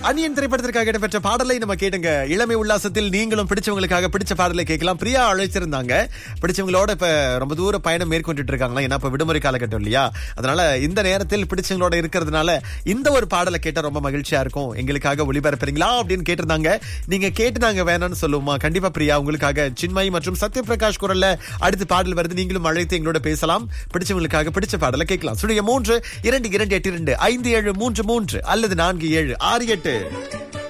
அந்நியன் திரைப்படத்திற்காக இடம்பெற்ற பாடலை நம்ம கேட்டுங்க இளமை உல்லாசத்தில் நீங்களும் பிடிச்சவங்களுக்காக பிடிச்ச பாடலை கேட்கலாம் பிரியா அழைச்சிருந்தாங்க பிடிச்சவங்களோட இப்ப ரொம்ப தூர பயணம் மேற்கொண்டுட்டு இருக்காங்களா ஏன்னா இப்ப விடுமுறை காலகட்டம் இல்லையா அதனால இந்த நேரத்தில் பிடிச்சவங்களோட இருக்கிறதுனால இந்த ஒரு பாடலை கேட்டா ரொம்ப மகிழ்ச்சியா இருக்கும் எங்களுக்காக ஒளிபரப்புறீங்களா அப்படின்னு கேட்டிருந்தாங்க நீங்க கேட்டு நாங்க வேணாம்னு சொல்லுவோமா கண்டிப்பா பிரியா உங்களுக்காக சின்மய் மற்றும் சத்யபிரகாஷ் குரல்ல அடுத்து பாடல் வருது நீங்களும் அழைத்து எங்களோட பேசலாம் பிடிச்சவங்களுக்காக பிடிச்ச பாடலை கேட்கலாம் சுழிய மூன்று இரண்டு இரண்டு எட்டு இரண்டு ஐந்து ஏழு மூன்று மூன்று அல்லது நான்கு ஏழு ஆறு எட்டு